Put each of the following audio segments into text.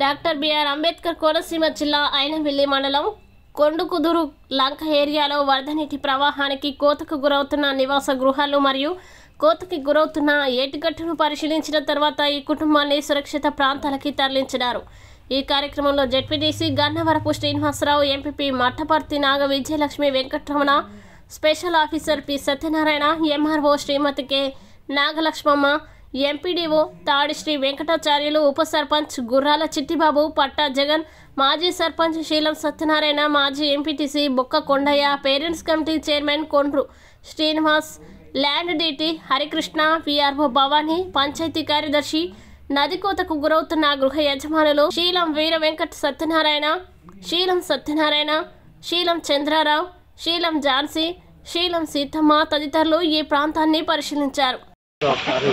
Doctor BR Ambedkar Konaseema జిల్లా అయినవెల్లి మండలం కొండుకుదురు లంక ఏరియాలో వరద నీటి ప్రవాహానికి కోతకు గురవుతున్న నివాస గృహాలు మరియు కోతకి గురవుతున్న ఏటిగట్టును పరిశీలించిన తర్వాత ఈ కుటుంబాన్ని సురక్షిత ప్రాంతాలకి తరలించినారు ఈ కార్యక్రమంలో ZPTC Gannavarapu Srinivasarao MPP Mattaparthi Naga Vijayalakshmi Venkataramana special officer P Satyanarayana MRO Shrimati K Nagalakshmamma MPDO Tadi Sri Venkatacharyulu ఉప సర్పంచ్ గుర్రాల చిట్టిబాబు పట్టా జగన్ మాజీ సర్పంచ్ శీలం సత్యనారాయణ మాజీ MPTC Bokka Kondaiah parents committee chairman Kondru Srinivas land DT Harikrishna VRO Bhavani panchayat కార్యదర్శి నది కోతకు గురవుతున్న గృహ యజమానులు శీలం వీర వెంకట సత్యనారాయణ శీలం సత్యనారాయణ శీలం చంద్రారావు శీలం ఝాన్సీ శీలం సీతమ్మ తదితరులు ఈ ప్రాంతాన్ని పరిశీలించారు ఒకసారి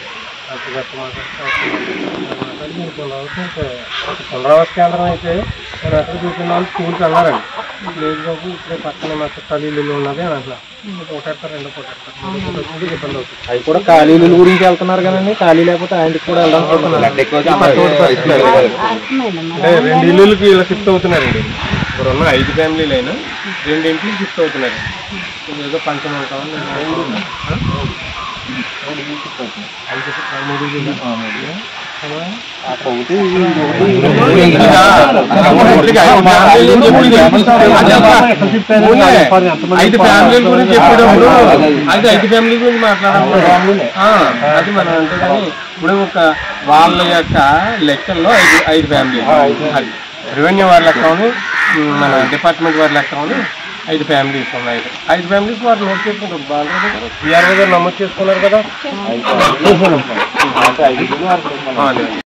పునరావాస కేంద్రం అయితే నేను అక్కడ చూస్తున్నాను స్కూల్కి వెళ్ళారండి లేదు బాబు ఇప్పుడే పక్కన మా చుట్టాలు ఇల్లు ఉన్నది అని అట్లా కొట్టేస్తారు రెండు కొట్టేస్తారు మూడు కొట్టేస్తారు, ఇబ్బంది అవుతుంది అవి కూడా ఖాళీల గురించి వెళ్తున్నారు కదండి ఖాళీ లేకపోతే ఆయనకి కూడా వెళ్ళాలనుకుంటున్నారు అంటే రెండు ఇల్లులకి ఇలా షిఫ్ట్ అవుతున్నారండి ఇప్పుడు ఉన్న ఐదు ఫ్యామిలీలు అయినా రెండు ఇంటికి షిఫ్ట్ అవుతున్నారు ఏదో పంచం ఉంటాం ఐదు ఫ్యామిలీల గురించి చెప్పేటప్పుడు అది ఐదు ఫ్యామిలీ గురించి మాట్లాడాలి ఆ, అది మనం అంటే కానీ ఇప్పుడు ఒక వాళ్ళ యొక్క లెక్కల్లో ఐదు ఐదు ఫ్యామిలీ అది రెవెన్యూ వారి లెక్క ఉంది ఉమ్, మన డిపార్ట్మెంట్ వారి లెక్క ఉంది ఐదు ఫ్యామిలీస్ ఉన్నాయి ఐదు ఫ్యామిలీస్ వారు నోట్ చేసుకుంటారు బాగుంటుంది కదా పిఆర్ఓ గారు నమోదు చేసుకున్నారు కదా ఆ, లేదు.